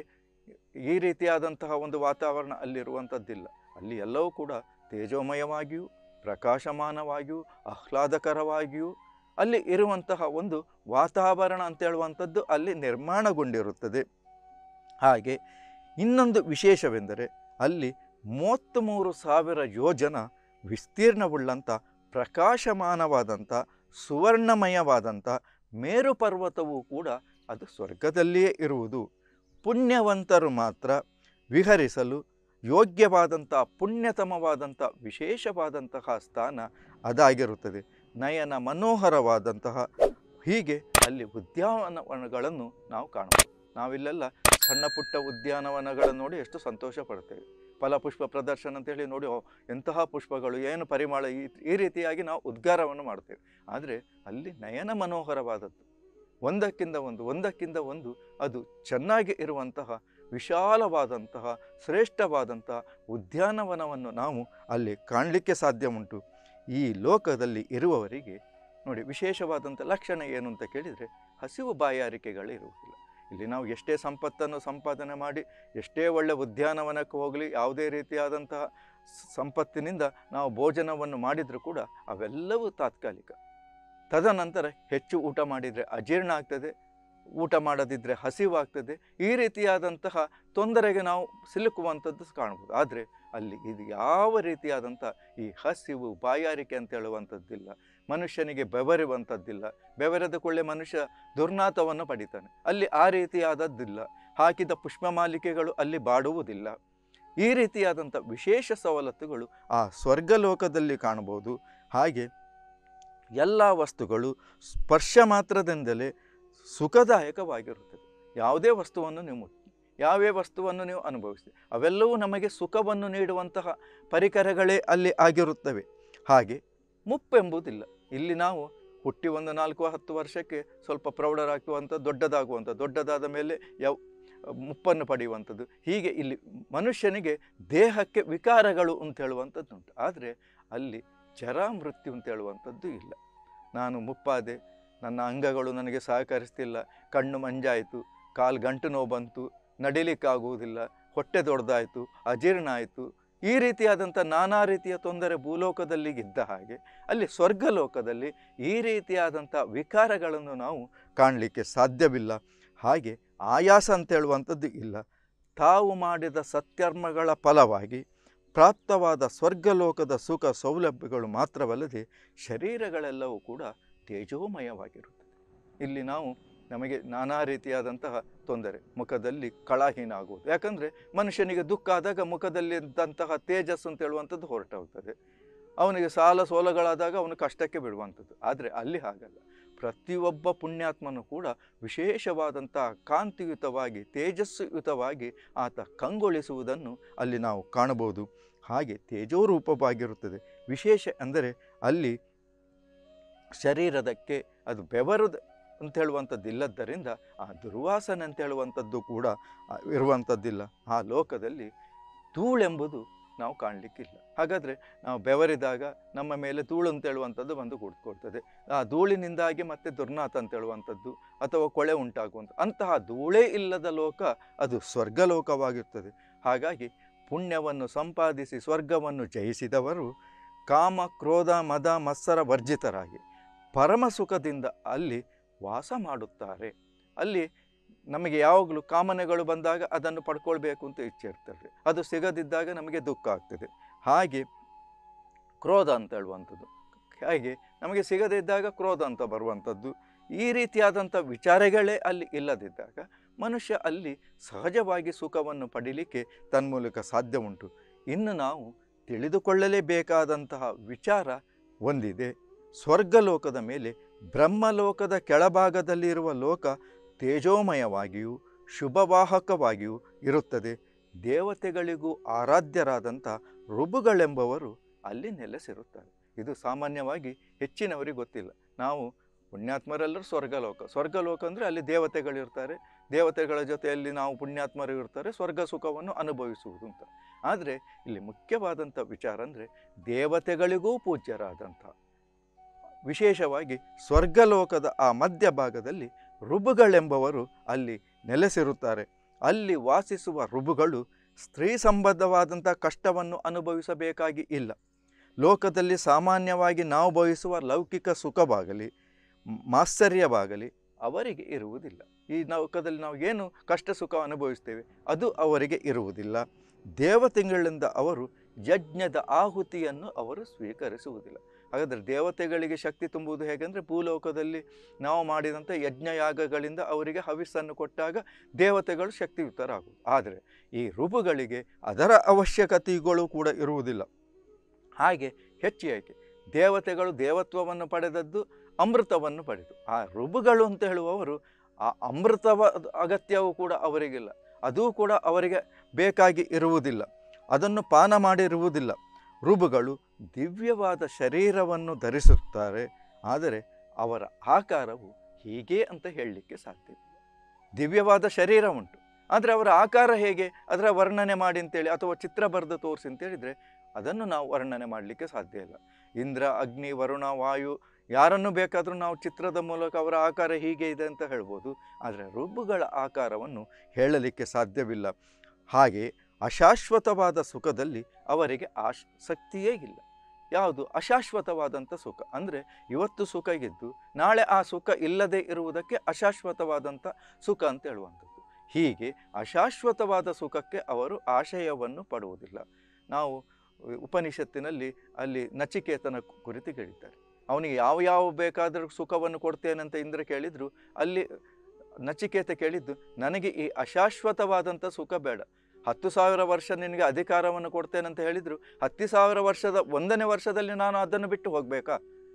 S1: ಈ ರೀತಿಯಾದಂತಹ ಒಂದು ವಾತಾವರಣ ಅಲ್ಲಿರುವಂಥದ್ದಿಲ್ಲ ಅಲ್ಲಿ ಎಲ್ಲವೂ ಕೂಡ ತೇಜೋಮಯವಾಗಿಯೂ ಪ್ರಕಾಶಮಾನವಾಗಿಯೂ ಆಹ್ಲಾದಕರವಾಗಿಯೂ ಅಲ್ಲಿ ಇರುವಂತಹ ಒಂದು ವಾತಾವರಣ ಅಂತ ಹೇಳುವಂಥದ್ದು ಅಲ್ಲಿ ನಿರ್ಮಾಣಗೊಂಡಿರುತ್ತದೆ ಹಾಗೆ ಇನ್ನೊಂದು ವಿಶೇಷವೆಂದರೆ ಅಲ್ಲಿ ಮೂವತ್ತ್ಮೂರು ಸಾವಿರ ಯೋಜನ ವಿಸ್ತೀರ್ಣವುಳ್ಳಂಥ ಪ್ರಕಾಶಮಾನವಾದಂಥ ಸುವರ್ಣಮಯವಾದಂಥ ಮೇರು ಪರ್ವತವೂ ಕೂಡ ಅದು ಸ್ವರ್ಗದಲ್ಲಿಯೇ ಇರುವುದು ಪುಣ್ಯವಂತರು ಮಾತ್ರ ವಿಹರಿಸಲು ಯೋಗ್ಯವಾದಂಥ ಪುಣ್ಯತಮವಾದಂಥ ವಿಶೇಷವಾದಂತಹ ಸ್ಥಾನ ಅದಾಗಿರುತ್ತದೆ ನಯನ ಮನೋಹರವಾದಂತಹ ಹೀಗೆ ಅಲ್ಲಿ ಉದ್ಯಾನವನಗಳನ್ನು ನಾವು ಕಾಣಬಹುದು ನಾವಿಲ್ಲೆಲ್ಲ ಸಣ್ಣ ಪುಟ್ಟ ಉದ್ಯಾನವನಗಳನ್ನು ನೋಡಿ ಎಷ್ಟು ಸಂತೋಷ ಪಡ್ತೇವೆ ಫಲಪುಷ್ಪ ಪ್ರದರ್ಶನ ಅಂತೇಳಿ ನೋಡಿ ಓ, ಎಂತಹ ಪುಷ್ಪಗಳು ಏನು ಪರಿಮಳ ಈ ಈ ರೀತಿಯಾಗಿ ನಾವು ಉದ್ಗಾರವನ್ನು ಮಾಡ್ತೇವೆ ಆದರೆ ಅಲ್ಲಿ ನಯನ ಮನೋಹರವಾದದ್ದು ಒಂದಕ್ಕಿಂತ ಒಂದು ಒಂದಕ್ಕಿಂತ ಒಂದು ಅದು ಚೆನ್ನಾಗಿ ಇರುವಂತಹ ವಿಶಾಲವಾದಂತಹ ಶ್ರೇಷ್ಠವಾದಂತಹ ಉದ್ಯಾನವನವನ್ನು ನಾವು ಅಲ್ಲಿ ಕಾಣಲಿಕ್ಕೆ ಸಾಧ್ಯ ಉಂಟು ಈ ಲೋಕದಲ್ಲಿ ಇರುವವರಿಗೆ ನೋಡಿ ವಿಶೇಷವಾದಂಥ ಲಕ್ಷಣ ಏನು ಅಂತ ಕೇಳಿದರೆ ಹಸಿವು ಬಾಯಾರಿಕೆಗಳು ಇರುವುದಿಲ್ಲ ಇಲ್ಲಿ ನಾವು ಎಷ್ಟೇ ಸಂಪತ್ತನ್ನು ಸಂಪಾದನೆ ಮಾಡಿ ಎಷ್ಟೇ ಒಳ್ಳೆ ಉದ್ಯಾನವನಕ್ಕೆ ಹೋಗಲಿ ಯಾವುದೇ ರೀತಿಯಾದಂತಹ ಸ- ಸಂಪತ್ತಿನಿಂದ ನಾವು ಭೋಜನವನ್ನು ಮಾಡಿದರೂ ಕೂಡ ಅವೆಲ್ಲವೂ ತಾತ್ಕಾಲಿಕ ತದನಂತರ ಹೆಚ್ಚು ಊಟ ಮಾಡಿದರೆ ಅಜೀರ್ಣ ಆಗ್ತದೆ ಊಟ ಮಾಡದಿದ್ದರೆ ಹಸಿವಾಗ್ತದೆ ಈ ರೀತಿಯಾದಂತಹ ತೊಂದರೆಗೆ ನಾವು ಸಿಲುಕುವಂಥದ್ದು ಕಾಣ್ಬೋದು ಆದರೆ ಅಲ್ಲಿ ಇದು ಯಾವ ರೀತಿಯಾದಂಥ ಈ ಹಸಿವು ಬಾಯಾರಿಕೆ ಅಂತ ಹೇಳುವಂಥದ್ದಿಲ್ಲ ಮನುಷ್ಯನಿಗೆ ಬೆವರುವಂಥದ್ದಿಲ್ಲ ಬೆವರದ ಕೊಳ್ಳೆ ಮನುಷ್ಯ ದುರ್ನಾತವನ್ನು ಪಡಿತಾನೆ ಅಲ್ಲಿ ಆ ರೀತಿಯಾದದ್ದಿಲ್ಲ ಹಾಕಿದ ಪುಷ್ಪಮಾಲಿಕೆಗಳು ಅಲ್ಲಿ ಬಾಡುವುದಿಲ್ಲ ಈ ರೀತಿಯಾದಂಥ ವಿಶೇಷ ಸವಲತ್ತುಗಳು ಆ ಸ್ವರ್ಗಲೋಕದಲ್ಲಿ ಕಾಣಬಹುದು ಹಾಗೆ ಎಲ್ಲ ವಸ್ತುಗಳು ಸ್ಪರ್ಶ ಮಾತ್ರದಿಂದಲೇ ಸುಖದಾಯಕವಾಗಿರುತ್ತದೆ ಯಾವುದೇ ವಸ್ತುವನ್ನು ನೀವು ಮುಟ್ಟಿ ಯಾವ್ಯಾವ ವಸ್ತುವನ್ನು ನೀವು ಅನುಭವಿಸಿ ಅವೆಲ್ಲವೂ ನಮಗೆ ಸುಖವನ್ನು ನೀಡುವಂತಹ ಪರಿಕರಗಳೇ ಅಲ್ಲಿ ಆಗಿರುತ್ತವೆ ಹಾಗೆ ಮುಪ್ಪೆಂಬುದಿಲ್ಲ ಇಲ್ಲಿ ನಾವು ಹುಟ್ಟಿ ಒಂದು ನಾಲ್ಕು ಹತ್ತು ವರ್ಷಕ್ಕೆ ಸ್ವಲ್ಪ ಪ್ರೌಢರಾಗುವಂಥ ದೊಡ್ಡದಾಗುವಂಥ ದೊಡ್ಡದಾದ ಮೇಲೆ ಯಾವ ಮುಪ್ಪನ್ನು ಪಡೆಯುವಂಥದ್ದು ಹೀಗೆ ಇಲ್ಲಿ ಮನುಷ್ಯನಿಗೆ ದೇಹಕ್ಕೆ ವಿಕಾರಗಳು ಅಂತ ಹೇಳುವಂಥದ್ದು ಉಂಟು ಆದರೆ ಅಲ್ಲಿ ಜರ ಮೃತ್ಯು ಅಂತ ಹೇಳುವಂಥದ್ದು ಇಲ್ಲ ನಾನು ಮುಪ್ಪಾದೆ ನನ್ನ ಅಂಗಗಳು ನನಗೆ ಸಹಕರಿಸ್ತಿಲ್ಲ ಕಣ್ಣು ಮಂಜಾಯಿತು ಕಾಲು ಗಂಟು ನೋವು ಬಂತು ನಡಿಲಿಕ್ಕಾಗುವುದಿಲ್ಲ ಹೊಟ್ಟೆ ದೊಡ್ಡದಾಯಿತು ಅಜೀರ್ಣ ಆಯಿತು ಈ ರೀತಿಯಾದಂಥ ನಾನಾ ರೀತಿಯ ತೊಂದರೆ ಭೂಲೋಕದಲ್ಲಿ ಇದ್ದ ಹಾಗೆ ಅಲ್ಲಿ ಸ್ವರ್ಗಲೋಕದಲ್ಲಿ ಈ ರೀತಿಯಾದಂಥ ವಿಕಾರಗಳನ್ನು ನಾವು ಕಾಣಲಿಕ್ಕೆ ಸಾಧ್ಯವಿಲ್ಲ ಹಾಗೆ ಆಯಾಸ ಅಂತ ಹೇಳುವಂಥದ್ದು ಇಲ್ಲ ತಾವು ಮಾಡಿದ ಸತ್ಕರ್ಮಗಳ ಫಲವಾಗಿ ಪ್ರಾಪ್ತವಾದ ಸ್ವರ್ಗಲೋಕದ ಸುಖ ಸೌಲಭ್ಯಗಳು ಮಾತ್ರವಲ್ಲದೆ ಶರೀರಗಳೆಲ್ಲವೂ ಕೂಡ ತೇಜೋಮಯವಾಗಿರುತ್ತದೆ ಇಲ್ಲಿ ನಾವು ನಮಗೆ ನಾನಾ ರೀತಿಯಾದಂತಹ ತೊಂದರೆ ಮುಖದಲ್ಲಿ ಕಳಹೀನ ಆಗುವುದು ಯಾಕಂದರೆ ಮನುಷ್ಯನಿಗೆ ದುಃಖ ಆದಾಗ ಮುಖದಲ್ಲಿದ್ದಂತಹ ತೇಜಸ್ಸು ಅಂತ ಹೇಳುವಂಥದ್ದು ಹೊರಟು ಹೋಗ್ತದೆ ಅವನಿಗೆ ಸಾಲ ಸೋಲಗಳಾದಾಗ ಅವನು ಕಷ್ಟಕ್ಕೆ ಬಿಡುವಂಥದ್ದು ಆದರೆ ಅಲ್ಲಿ ಹಾಗಲ್ಲ ಪ್ರತಿಯೊಬ್ಬ ಪುಣ್ಯಾತ್ಮನು ಕೂಡ ವಿಶೇಷವಾದಂತಹ ಕಾಂತಿಯುತವಾಗಿ ತೇಜಸ್ಸುಯುತವಾಗಿ ಆತ ಕಂಗೊಳಿಸುವುದನ್ನು ಅಲ್ಲಿ ನಾವು ಕಾಣಬಹುದು ಹಾಗೆ ತೇಜೋರೂಪವಾಗಿರುತ್ತದೆ ವಿಶೇಷ ಅಂದರೆ ಅಲ್ಲಿ ಶರೀರದಕ್ಕೆ ಅದು ಬೆವರುದ ಅಂತ ಹೇಳುವಂಥದ್ದು ಇಲ್ಲದ್ದರಿಂದ ಆ ದುರ್ವಾಸನೆ ಅಂತ ಹೇಳುವಂಥದ್ದು ಕೂಡ ಆ, ಇರುವಂಥದ್ದಿಲ್ಲ ಆ ಲೋಕದಲ್ಲಿ ಧೂಳೆಂಬುದು ನಾವು ಕಾಣಲಿಕ್ಕಿಲ್ಲ ಹಾಗಾದರೆ ನಾವು ಬೆವರಿದಾಗ ನಮ್ಮ ಮೇಲೆ ಧೂಳು ಅಂತ ಹೇಳುವಂಥದ್ದು ಬಂದು ಕೂತ್ಕೊಳ್ತದೆ ಆ ಧೂಳಿನಿಂದಾಗಿ ಮತ್ತೆ ದುರ್ನಾಥ ಅಂತ ಹೇಳುವಂಥದ್ದು ಅಥವಾ ಕೊಳೆ ಉಂಟಾಗುವಂಥ ಅಂತಹ ಧೂಳೇ ಇಲ್ಲದ ಲೋಕ ಅದು ಸ್ವರ್ಗಲೋಕವಾಗಿರ್ತದೆ ಹಾಗಾಗಿ ಪುಣ್ಯವನ್ನು ಸಂಪಾದಿಸಿ ಸ್ವರ್ಗವನ್ನು ಜಯಿಸಿದವರು ಕಾಮ ಕ್ರೋಧ ಮದ ಮತ್ಸರ ವರ್ಜಿತರಾಗಿ ಪರಮ ಸುಖದಿಂದ ಅಲ್ಲಿ ವಾಸ ಮಾಡುತ್ತಾರೆ ಅಲ್ಲಿ ನಮಗೆ ಯಾವಾಗಲೂ ಕಾಮನೆಗಳು ಬಂದಾಗ ಅದನ್ನು ಪಡ್ಕೊಳ್ಬೇಕು ಅಂತ ಇಚ್ಛೆ ಇರ್ತದೆ ಅದು ಸಿಗದಿದ್ದಾಗ ನಮಗೆ ದುಃಖ ಆಗ್ತದೆ ಹಾಗೆ ಕ್ರೋಧ ಅಂತ ಹೇಳುವಂಥದ್ದು ಹಾಗೆ ನಮಗೆ ಸಿಗದೇ ಇದ್ದಾಗ ಕ್ರೋಧ ಅಂತ ಬರುವಂಥದ್ದು ಈ ರೀತಿಯಾದಂಥ ವಿಚಾರಗಳೇ ಅಲ್ಲಿ ಇಲ್ಲದಿದ್ದಾಗ ಮನುಷ್ಯ ಅಲ್ಲಿ ಸಹಜವಾಗಿ ಸುಖವನ್ನು ಪಡೀಲಿಕ್ಕೆ ತನ್ಮೂಲಕ ಸಾಧ್ಯ ಉಂಟು ಇನ್ನು ನಾವು ತಿಳಿದುಕೊಳ್ಳಲೇಬೇಕಾದಂತಹ ವಿಚಾರ ಒಂದಿದೆ ಸ್ವರ್ಗಲೋಕದ ಮೇಲೆ ಬ್ರಹ್ಮಲೋಕದ ಕೆಳಭಾಗದಲ್ಲಿರುವ ಲೋಕ ತೇಜೋಮಯವಾಗಿಯೂ ಶುಭವಾಹಕವಾಗಿಯೂ ಇರುತ್ತದೆ ದೇವತೆಗಳಿಗೂ ಆರಾಧ್ಯರಾದಂಥ ಋಬುಗಳೆಂಬವರು ಅಲ್ಲಿ ನೆಲೆಸಿರುತ್ತಾರೆ ಇದು ಸಾಮಾನ್ಯವಾಗಿ ಹೆಚ್ಚಿನವರಿಗೆ ಗೊತ್ತಿಲ್ಲ ನಾವು ಪುಣ್ಯಾತ್ಮರೆಲ್ಲರೂ ಸ್ವರ್ಗಲೋಕ ಸ್ವರ್ಗಲೋಕ ಅಂದರೆ ಅಲ್ಲಿ ದೇವತೆಗಳಿರ್ತಾರೆ ದೇವತೆಗಳ ಜೊತೆಯಲ್ಲಿ ನಾವು ಪುಣ್ಯಾತ್ಮರು ಇರ್ತಾರೆ ಸ್ವರ್ಗ ಸುಖವನ್ನು ಅನುಭವಿಸುವುದು ಅಂತ ಆದರೆ ಇಲ್ಲಿ ಮುಖ್ಯವಾದಂಥ ವಿಚಾರ ಅಂದರೆ ದೇವತೆಗಳಿಗೂ ಪೂಜ್ಯರಾದಂಥ ವಿಶೇಷವಾಗಿ ಸ್ವರ್ಗಲೋಕದ ಆ ಮಧ್ಯಭಾಗದಲ್ಲಿ ಋಬುಗಳೆಂಬವರು ಅಲ್ಲಿ ನೆಲೆಸಿರುತ್ತಾರೆ ಅಲ್ಲಿ ವಾಸಿಸುವ ಋಬುಗಳು ಸ್ತ್ರೀ ಸಂಬದ್ಧವಾದಂಥ ಕಷ್ಟವನ್ನು ಅನುಭವಿಸಬೇಕಾಗಿ ಇಲ್ಲ ಲೋಕದಲ್ಲಿ ಸಾಮಾನ್ಯವಾಗಿ ನಾವು ಬಯಸುವ ಲೌಕಿಕ ಸುಖವಾಗಲಿ ಮಾತ್ಸರ್ಯವಾಗಲಿ ಅವರಿಗೆ ಇರುವುದಿಲ್ಲ ಈ ಲೋಕದಲ್ಲಿ ನಾವು ಏನು ಕಷ್ಟ ಸುಖ ಅನುಭವಿಸ್ತೇವೆ ಅದು ಅವರಿಗೆ ಇರುವುದಿಲ್ಲ ದೇವತೆಗಳಿಂದ ಅವರು ಯಜ್ಞದ ಆಹುತಿಯನ್ನು ಅವರು ಸ್ವೀಕರಿಸುವುದಿಲ್ಲ ಹಾಗಾದರೆ ದೇವತೆಗಳಿಗೆ ಶಕ್ತಿ ತುಂಬುವುದು ಹೇಗೆಂದರೆ ಭೂಲೋಕದಲ್ಲಿ ನಾವು ಮಾಡಿದಂಥ ಯಜ್ಞಯಾಗಗಳಿಂದ ಅವರಿಗೆ ಹವಿಸ್ಸನ್ನು ಕೊಟ್ಟಾಗ ದೇವತೆಗಳು ಶಕ್ತಿಯುತರಾಗುವುದು ಆದರೆ ಈ ಋಬುಗಳಿಗೆ ಅದರ ಅವಶ್ಯಕತೆಗಳು ಕೂಡ ಇರುವುದಿಲ್ಲ ಹಾಗೆ ಹೆಚ್ಚು ಏಕೆ ದೇವತೆಗಳು ದೇವತ್ವವನ್ನು ಪಡೆದದ್ದು ಅಮೃತವನ್ನು ಪಡೆದು ಆ ಋಬುಗಳು ಅಂತ ಹೇಳುವವರು ಆ ಅಮೃತವ ಅಗತ್ಯವೂ ಕೂಡ ಅವರಿಗಿಲ್ಲ ಅದೂ ಕೂಡ ಅವರಿಗೆ ಬೇಕಾಗಿ ಇರುವುದಿಲ್ಲ ಅದನ್ನು ಪಾನ ಮಾಡಿರುವುದಿಲ್ಲ ಋಬುಗಳು ದಿವ್ಯವಾದ ಶರೀರವನ್ನು ಧರಿಸುತ್ತಾರೆ ಆದರೆ ಅವರ ಆಕಾರವು ಹೀಗೆ ಅಂತ ಹೇಳಲಿಕ್ಕೆ ಸಾಧ್ಯವಿಲ್ಲ ದಿವ್ಯವಾದ ಶರೀರ ಉಂಟು ಆದರೆ ಅವರ ಆಕಾರ ಹೇಗೆ ಅದರ ವರ್ಣನೆ ಮಾಡಿ ಅಂತೇಳಿ ಅಥವಾ ಚಿತ್ರ ಬರೆದು ತೋರಿಸಿ ಅಂತೇಳಿದರೆ ಅದನ್ನು ನಾವು ವರ್ಣನೆ ಮಾಡಲಿಕ್ಕೆ ಸಾಧ್ಯ ಇಲ್ಲ ಇಂದ್ರ ಅಗ್ನಿ ವರುಣ ವಾಯು ಯಾರನ್ನು ಬೇಕಾದರೂ ನಾವು ಚಿತ್ರದ ಮೂಲಕ ಅವರ ಆಕಾರ ಹೀಗೆ ಇದೆ ಅಂತ ಹೇಳ್ಬೋದು ಆದರೆ ರುಬ್ಬುಗಳ ಆಕಾರವನ್ನು ಹೇಳಲಿಕ್ಕೆ ಸಾಧ್ಯವಿಲ್ಲ ಹಾಗೆ ಅಶಾಶ್ವತವಾದ ಸುಖದಲ್ಲಿ ಅವರಿಗೆ ಆಸಕ್ತಿಯೇ ಇಲ್ಲ ಯಾವುದು ಅಶಾಶ್ವತವಾದಂಥ ಸುಖ ಅಂದರೆ ಇವತ್ತು ಸುಖ ಇದ್ದು ನಾಳೆ ಆ ಸುಖ ಇಲ್ಲದೆ ಇರುವುದಕ್ಕೆ ಅಶಾಶ್ವತವಾದಂಥ ಸುಖ ಅಂತ ಹೇಳುವಂಥದ್ದು ಹೀಗೆ ಅಶಾಶ್ವತವಾದ ಸುಖಕ್ಕೆ ಅವರು ಆಶಯವನ್ನು ಪಡುವುದಿಲ್ಲ ನಾವು ಉಪನಿಷತ್ತಿನಲ್ಲಿ ಅಲ್ಲಿ ನಚಿಕೇತನ ಕುರಿತು ಹೇಳಿದ್ದಾರೆ ಅವನಿಗೆ ಯಾವ ಯಾವ ಬೇಕಾದರೂ ಸುಖವನ್ನು ಕೊಡ್ತೇನೆ ಅಂತ ಇಂದ್ರ ಕೇಳಿದ್ರು ಅಲ್ಲಿ ನಚಿಕೇತ ಕೇಳಿದ್ದು ನನಗೆ ಈ ಅಶಾಶ್ವತವಾದಂಥ ಸುಖ ಬೇಡ ಹತ್ತು ಸಾವಿರ ವರ್ಷ ನಿನಗೆ ಅಧಿಕಾರವನ್ನು ಕೊಡ್ತೇನೆ ಅಂತ ಹೇಳಿದರು ಹತ್ತು ಸಾವಿರ ವರ್ಷದ ಒಂದನೇ ವರ್ಷದಲ್ಲಿ ನಾನು ಅದನ್ನು ಬಿಟ್ಟು ಹೋಗಬೇಕಾ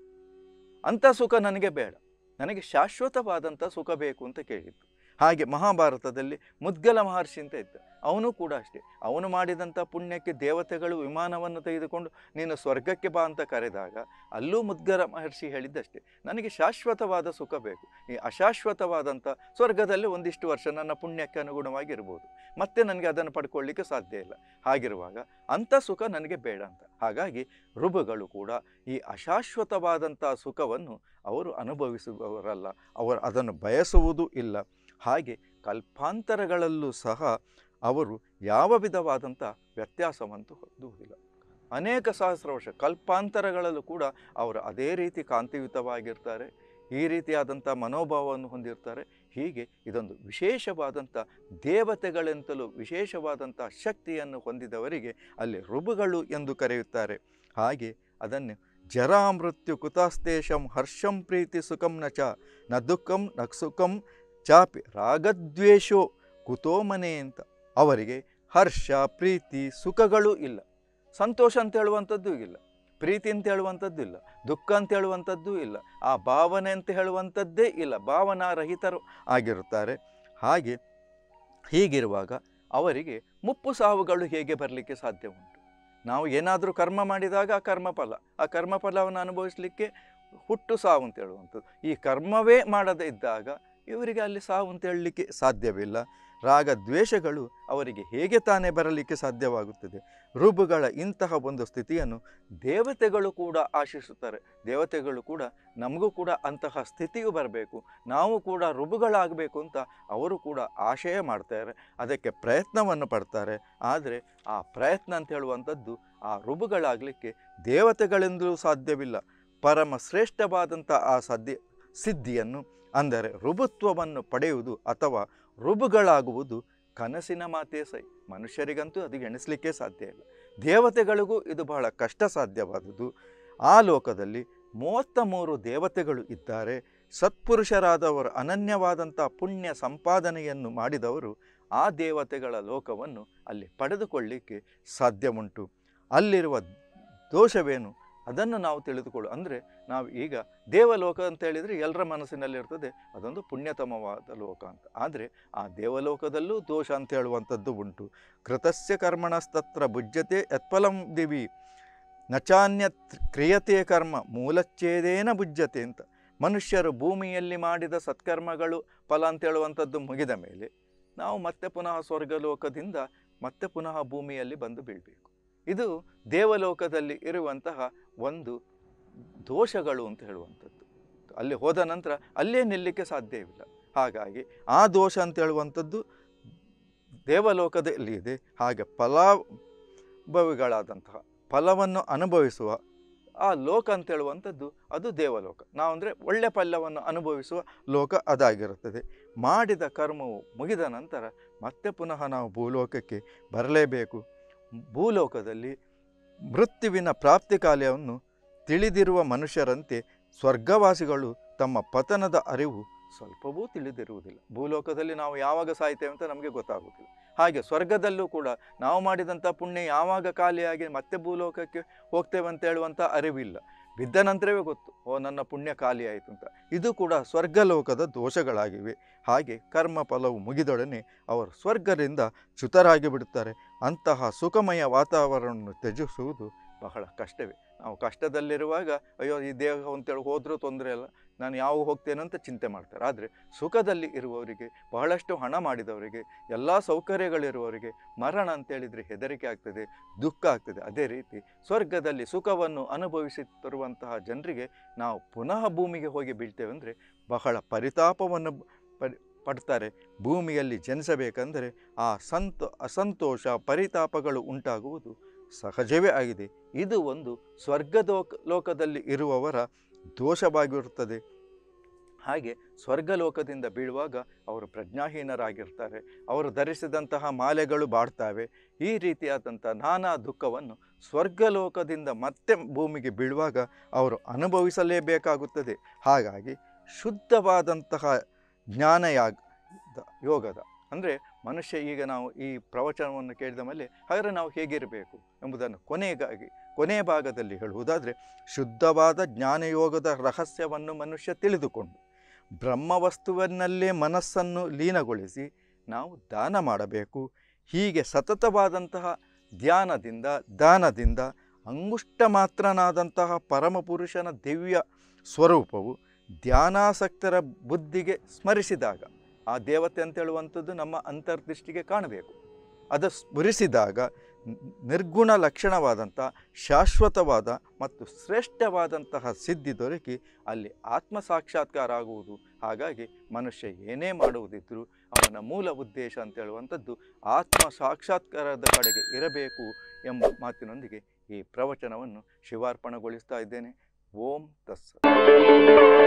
S1: ಅಂಥ ಸುಖ ನನಗೆ ಬೇಡ ನನಗೆ ಶಾಶ್ವತವಾದಂಥ ಸುಖ ಬೇಕು ಅಂತ ಕೇಳಿದ್ದು ಹಾಗೆ ಮಹಾಭಾರತದಲ್ಲಿ ಮುದ್ಗಲ ಮಹರ್ಷಿ ಅಂತ ಇದ್ದ ಅವನು ಕೂಡ ಅಷ್ಟೇ ಅವನು ಮಾಡಿದಂಥ ಪುಣ್ಯಕ್ಕೆ ದೇವತೆಗಳು ವಿಮಾನವನ್ನು ತೆಗೆದುಕೊಂಡು ನೀನು ಸ್ವರ್ಗಕ್ಕೆ ಬಾ ಅಂತ ಕರೆದಾಗ ಅಲ್ಲೂ ಮುದ್ಗಲ ಮಹರ್ಷಿ ಹೇಳಿದ್ದಷ್ಟೇ ನನಗೆ ಶಾಶ್ವತವಾದ ಸುಖ ಬೇಕು ಈ ಅಶಾಶ್ವತವಾದಂಥ ಸ್ವರ್ಗದಲ್ಲಿ ಒಂದಿಷ್ಟು ವರ್ಷ ನನ್ನ ಪುಣ್ಯಕ್ಕೆ ಅನುಗುಣವಾಗಿ ಇರ್ಬೋದು ಮತ್ತೆ ನನಗೆ ಅದನ್ನು ಪಡ್ಕೊಳ್ಳಿಕ್ಕೆ ಸಾಧ್ಯ ಇಲ್ಲ ಹಾಗಿರುವಾಗ ಅಂಥ ಸುಖ ನನಗೆ ಬೇಡ ಅಂತ ಹಾಗಾಗಿ ಋಬುಗಳು ಕೂಡ ಈ ಅಶಾಶ್ವತವಾದಂಥ ಸುಖವನ್ನು ಅವರು ಅನುಭವಿಸುವವರಲ್ಲ ಅವರು ಅದನ್ನು ಬಯಸುವುದೂ ಇಲ್ಲ ಹಾಗೆ ಕಲ್ಪಾಂತರಗಳಲ್ಲೂ ಸಹ ಅವರು ಯಾವ ವಿಧವಾದಂಥ ವ್ಯತ್ಯಾಸವಂತೂ ಹೊಂದುವುದಿಲ್ಲ ಅನೇಕ ಸಹಸ್ರ ವರ್ಷ ಕಲ್ಪಾಂತರಗಳಲ್ಲೂ ಕೂಡ ಅವರು ಅದೇ ರೀತಿ ಕಾಂತಿಯುತವಾಗಿರ್ತಾರೆ ಈ ರೀತಿಯಾದಂಥ ಮನೋಭಾವವನ್ನು ಹೊಂದಿರ್ತಾರೆ ಹೀಗೆ ಇದೊಂದು ವಿಶೇಷವಾದಂಥ ದೇವತೆಗಳೆಂತಲೂ ವಿಶೇಷವಾದಂಥ ಶಕ್ತಿಯನ್ನು ಹೊಂದಿದವರಿಗೆ ಅಲ್ಲಿ ಋಬುಗಳು ಎಂದು ಕರೆಯುತ್ತಾರೆ ಹಾಗೆ ಅದನ್ನು ಜರಾಮೃತ್ಯು ಕುತಾಸ್ತೇಶಂ ಹರ್ಷಂ ಪ್ರೀತಿ ಸುಖಂ ನ ಚ ನ ದುಃಖಂ ನ ಸುಖಂ ಚಾಪಿ ರಾಗದ್ವೇಷೋ ಕುತೋ ಮನೆ ಅಂತ ಅವರಿಗೆ ಹರ್ಷ ಪ್ರೀತಿ ಸುಖಗಳು ಇಲ್ಲ ಸಂತೋಷ ಅಂತ ಹೇಳುವಂಥದ್ದು ಇಲ್ಲ ಪ್ರೀತಿ ಅಂತ ಹೇಳುವಂಥದ್ದು ಇಲ್ಲ ದುಃಖ ಅಂತ ಹೇಳುವಂಥದ್ದು ಇಲ್ಲ ಆ ಭಾವನೆ ಅಂತ ಹೇಳುವಂಥದ್ದೇ ಇಲ್ಲ ಭಾವನಾರಹಿತರು ಆಗಿರುತ್ತಾರೆ ಹಾಗೆ ಹೀಗಿರುವಾಗ ಅವರಿಗೆ ಮುಪ್ಪು ಸಾವುಗಳು ಹೇಗೆ ಬರಲಿಕ್ಕೆ ಸಾಧ್ಯ ಉಂಟು ನಾವು ಏನಾದರೂ ಕರ್ಮ ಮಾಡಿದಾಗ ಆ ಕರ್ಮಫಲ ಆ ಕರ್ಮಫಲವನ್ನು ಅನುಭವಿಸಲಿಕ್ಕೆ ಹುಟ್ಟು ಸಾವು ಅಂತ ಹೇಳುವಂಥದ್ದು ಈ ಕರ್ಮವೇ ಮಾಡದೇ ಇದ್ದಾಗ ಇವರಿಗೆ ಅಲ್ಲಿ ಸಾವು ಅಂತ ಹೇಳಲಿಕ್ಕೆ ಸಾಧ್ಯವಿಲ್ಲ ರಾಗ ದ್ವೇಷಗಳು ಅವರಿಗೆ ಹೇಗೆ ತಾನೇ ಬರಲಿಕ್ಕೆ ಸಾಧ್ಯವಾಗುತ್ತದೆ ಋಬುಗಳ ಇಂತಹ ಒಂದು ಸ್ಥಿತಿಯನ್ನು ದೇವತೆಗಳು ಕೂಡ ಆಶಿಸುತ್ತಾರೆ ದೇವತೆಗಳು ಕೂಡ ನಮಗೂ ಕೂಡ ಅಂತಹ ಸ್ಥಿತಿಯು ಬರಬೇಕು ನಾವು ಕೂಡ ಋಬುಗಳಾಗಬೇಕು ಅಂತ ಅವರು ಕೂಡ ಆಶಯ ಮಾಡ್ತಾರೆ ಅದಕ್ಕೆ ಪ್ರಯತ್ನವನ್ನು ಪಡ್ತಾರೆ ಆದರೆ ಆ ಪ್ರಯತ್ನ ಅಂತ ಹೇಳುವಂಥದ್ದು ಆ ಋಬುಗಳಾಗಲಿಕ್ಕೆ ದೇವತೆಗಳಿಂದಲೂ ಸಾಧ್ಯವಿಲ್ಲ ಪರಮ ಶ್ರೇಷ್ಠವಾದಂಥ ಆ ಸದ್ಯ ಸಿದ್ಧಿಯನ್ನು ಅಂದರೆ ಋಬುತ್ವವನ್ನು ಪಡೆಯುವುದು ಅಥವಾ ರುಬುಗಳಾಗುವುದು ಕನಸಿನ ಮಾತೇ ಸೈ ಮನುಷ್ಯರಿಗಂತೂ ಅದು ಎಣಿಸಲಿಕ್ಕೆ ಸಾಧ್ಯ ಇಲ್ಲ ದೇವತೆಗಳಿಗೂ ಇದು ಬಹಳ ಕಷ್ಟ ಸಾಧ್ಯವಾದುದು ಆ ಲೋಕದಲ್ಲಿ ಮೂವತ್ತ ಮೂರು ದೇವತೆಗಳು ಇದ್ದಾರೆ ಸತ್ಪುರುಷರಾದವರು ಅನನ್ಯವಾದಂಥ ಪುಣ್ಯ ಸಂಪಾದನೆಯನ್ನು ಮಾಡಿದವರು ಆ ದೇವತೆಗಳ ಲೋಕವನ್ನು ಅಲ್ಲಿ ಪಡೆದುಕೊಳ್ಳಿಕ್ಕೆ ಸಾಧ್ಯವುಂಟು ಅಲ್ಲಿರುವ ದೋಷವೇನು ಅದನ್ನು ನಾವು ತಿಳಿದುಕೊಳ್ಳು ಅಂದರೆ ನಾವು ಈಗ ದೇವಲೋಕ ಅಂತ ಹೇಳಿದರೆ ಎಲ್ಲರ ಮನಸ್ಸಿನಲ್ಲಿರ್ತದೆ ಅದೊಂದು ಪುಣ್ಯತಮವಾದ ಲೋಕ ಅಂತ ಆದರೆ ಆ ದೇವಲೋಕದಲ್ಲೂ ದೋಷ ಅಂತ ಹೇಳುವಂಥದ್ದು ಉಂಟು ಕೃತಸ್ಯ ಕರ್ಮಣಸ್ತತ್ರ ಭುಜ್ಯತೆ ಯತ್ಫಲಂ ದಿವಿ ನಚಾನ್ಯತ್ ಕ್ರಿಯತೆ ಕರ್ಮ ಮೂಲಚ್ಛೇದೇನ ಭುಜ್ಯತೆ ಅಂತ ಮನುಷ್ಯರು ಭೂಮಿಯಲ್ಲಿ ಮಾಡಿದ ಸತ್ಕರ್ಮಗಳು ಫಲ ಅಂತ ಹೇಳುವಂಥದ್ದು ಮುಗಿದ ಮೇಲೆ ನಾವು ಮತ್ತೆ ಪುನಃ ಸ್ವರ್ಗಲೋಕದಿಂದ ಮತ್ತೆ ಪುನಃ ಭೂಮಿಯಲ್ಲಿ ಬಂದು ಬೀಳಬೇಕು ಇದು ದೇವಲೋಕದಲ್ಲಿ ಇರುವಂತಹ ಒಂದು ದೋಷಗಳು ಅಂತ ಹೇಳುವಂಥದ್ದು ಅಲ್ಲಿ ಹೋದ ನಂತರ ಅಲ್ಲೇ ನಿಲ್ಲಕ್ಕೆ ಸಾಧ್ಯವಿಲ್ಲ ಹಾಗಾಗಿ ಆ ದೋಷ ಅಂತ ಹೇಳುವಂಥದ್ದು ದೇವಲೋಕದಲ್ಲಿ ಇದೆ ಹಾಗೆ ಫಲಾಭವಿಗಳಾದಂತಹ ಫಲವನ್ನು ಅನುಭವಿಸುವ ಆ ಲೋಕ ಅಂತ ಹೇಳುವಂಥದ್ದು ಅದು ದೇವಲೋಕ ನಾವು ಅಂದರೆ ಒಳ್ಳೆ ಫಲವನ್ನು ಅನುಭವಿಸುವ ಲೋಕ ಅದಾಗಿರುತ್ತದೆ ಮಾಡಿದ ಕರ್ಮವು ಮುಗಿದ ನಂತರ ಮತ್ತೆ ಪುನಃ ನಾವು ಭೂಲೋಕಕ್ಕೆ ಬರಲೇಬೇಕು ಭೂಲೋಕದಲ್ಲಿ ಮೃತ್ಯುವಿನ ಪ್ರಾಪ್ತಿ ಕಾಲವನ್ನು ತಿಳಿದಿರುವ ಮನುಷ್ಯರಂತೆ ಸ್ವರ್ಗವಾಸಿಗಳು ತಮ್ಮ ಪತನದ ಅರಿವು ಸ್ವಲ್ಪವೂ ತಿಳಿದಿರುವುದಿಲ್ಲ ಭೂಲೋಕದಲ್ಲಿ ನಾವು ಯಾವಾಗ ಸಾಯ್ತೇವೆ ಅಂತ ನಮಗೆ ಗೊತ್ತಾಗುವುದಿಲ್ಲ ಹಾಗೆ ಸ್ವರ್ಗದಲ್ಲೂ ಕೂಡ ನಾವು ಮಾಡಿದಂಥ ಪುಣ್ಯ ಯಾವಾಗ ಖಾಲಿಯಾಗಿ ಮತ್ತೆ ಭೂಲೋಕಕ್ಕೆ ಹೋಗ್ತೇವೆ ಅಂತ ಹೇಳುವಂಥ ಅರಿವಿಲ್ಲ ಬಿದ್ದ ನಂತರವೇ ಗೊತ್ತು ಓ ನನ್ನ ಪುಣ್ಯ ಖಾಲಿ ಆಯಿತು ಅಂತ ಇದು ಕೂಡ ಸ್ವರ್ಗಲೋಕದ ದೋಷಗಳಾಗಿವೆ ಹಾಗೆ ಕರ್ಮ ಫಲವು ಮುಗಿದೊಡನೆ ಅವರು ಸ್ವರ್ಗದಿಂದ ಚ್ಯುತರಾಗಿ ಬಿಡುತ್ತಾರೆ ಅಂತಹ ಸುಖಮಯ ವಾತಾವರಣವನ್ನು ತ್ಯಜಿಸುವುದು ಬಹಳ ಕಷ್ಟವೇ ನಾವು ಕಷ್ಟದಲ್ಲಿರುವಾಗ ಅಯ್ಯೋ ಈ ದೇಹ ಅಂತೇಳಿ ಹೋದರೂ ತೊಂದರೆ ಇಲ್ಲ ನಾನು ಯಾವ ಹೋಗ್ತೇನೆ ಅಂತ ಚಿಂತೆ ಮಾಡ್ತಾರೆ ಆದರೆ ಸುಖದಲ್ಲಿ ಇರುವವರಿಗೆ ಬಹಳಷ್ಟು ಹಣ ಮಾಡಿದವರಿಗೆ ಎಲ್ಲ ಸೌಕರ್ಯಗಳಿರುವವರಿಗೆ ಮರಣ ಅಂತೇಳಿದರೆ ಹೆದರಿಕೆ ಆಗ್ತದೆ ದುಃಖ ಆಗ್ತದೆ ಅದೇ ರೀತಿ ಸ್ವರ್ಗದಲ್ಲಿ ಸುಖವನ್ನು ಅನುಭವಿಸುತ್ತಿರುವಂತಹ ಜನರಿಗೆ ನಾವು ಪುನಃ ಭೂಮಿಗೆ ಹೋಗಿ ಬೀಳ್ತೇವೆ ಅಂದರೆ ಬಹಳ ಪರಿತಾಪವನ್ನು ಪಡಿ ಪಡ್ತಾರೆ ಭೂಮಿಯಲ್ಲಿ ಜನಿಸಬೇಕೆಂದರೆ ಆ ಸಂತ ಅಸಂತೋಷ ಪರಿತಾಪಗಳು ಉಂಟಾಗುವುದು ಸಹಜವೇ ಆಗಿದೆ ಇದು ಒಂದು ಸ್ವರ್ಗದೋಕ ಲೋಕದಲ್ಲಿ ಇರುವವರ ದೋಷವಾಗಿರುತ್ತದೆ ಹಾಗೆ ಸ್ವರ್ಗಲೋಕದಿಂದ ಬೀಳುವಾಗ ಅವರು ಪ್ರಜ್ಞಾಹೀನರಾಗಿರ್ತಾರೆ ಅವರು ಧರಿಸಿದಂತಹ ಮಾಲೆಗಳು ಬಾಡ್ತವೆ ಈ ರೀತಿಯಾದಂಥ ನಾನಾ ದುಃಖವನ್ನು ಸ್ವರ್ಗಲೋಕದಿಂದ ಮತ್ತೆ ಭೂಮಿಗೆ ಬೀಳುವಾಗ ಅವರು ಅನುಭವಿಸಲೇಬೇಕಾಗುತ್ತದೆ ಹಾಗಾಗಿ ಶುದ್ಧವಾದಂತಹ ಜ್ಞಾನಯಾಗ ಯೋಗದ ಅಂದರೆ ಮನುಷ್ಯ ಈಗ ನಾವು ಈ ಪ್ರವಚನವನ್ನು ಕೇಳಿದ ಮೇಲೆ ಹಾಗಾದರೆ ನಾವು ಹೇಗಿರಬೇಕು ಎಂಬುದನ್ನು ಕೊನೆಗಾಗಿ ಕೊನೆಯ ಭಾಗದಲ್ಲಿ ಹೇಳುವುದಾದರೆ ಶುದ್ಧವಾದ ಜ್ಞಾನಯೋಗದ ರಹಸ್ಯವನ್ನು ಮನುಷ್ಯ ತಿಳಿದುಕೊಂಡು ಬ್ರಹ್ಮವಸ್ತುವಿನಲ್ಲೇ ಮನಸ್ಸನ್ನು ಲೀನಗೊಳಿಸಿ ನಾವು ದಾನ ಮಾಡಬೇಕು ಹೀಗೆ ಸತತವಾದಂತಹ ಧ್ಯಾನದಿಂದ ದಾನದಿಂದ ಅಂಗುಷ್ಟ ಮಾತ್ರನಾದಂತಹ ಪರಮಪುರುಷನ ದಿವ್ಯ ಸ್ವರೂಪವು ಧ್ಯಾನಾಸಕ್ತರ ಬುದ್ಧಿಗೆ ಸ್ಮರಿಸಿದಾಗ ಆ ದೇವತೆ ಅಂತ ಹೇಳುವಂಥದ್ದು ನಮ್ಮ ಅಂತರ್ದೃಷ್ಟಿಗೆ ಕಾಣಬೇಕು ಅದು ಸ್ಮರಿಸಿದಾಗ ನಿರ್ಗುಣ ಲಕ್ಷಣವಾದಂಥ ಶಾಶ್ವತವಾದ ಮತ್ತು ಶ್ರೇಷ್ಠವಾದಂತಹ ಸಿದ್ಧಿ ದೊರಕಿ ಅಲ್ಲಿ ಆತ್ಮ ಸಾಕ್ಷಾತ್ಕಾರ ಆಗುವುದು ಹಾಗಾಗಿ ಮನುಷ್ಯ ಏನೇ ಮಾಡುವುದಿದ್ದರೂ ಅವನ ಮೂಲ ಉದ್ದೇಶ ಅಂತ ಹೇಳುವಂಥದ್ದು ಆತ್ಮ ಸಾಕ್ಷಾತ್ಕಾರದ ಕಡೆಗೆ ಇರಬೇಕು ಎಂಬ ಮಾತಿನೊಂದಿಗೆ ಈ ಪ್ರವಚನವನ್ನು ಶಿವಾರ್ಪಣೆಗೊಳಿಸ್ತಾ ಇದ್ದೇನೆ ಓಂ ತಸ್ಸ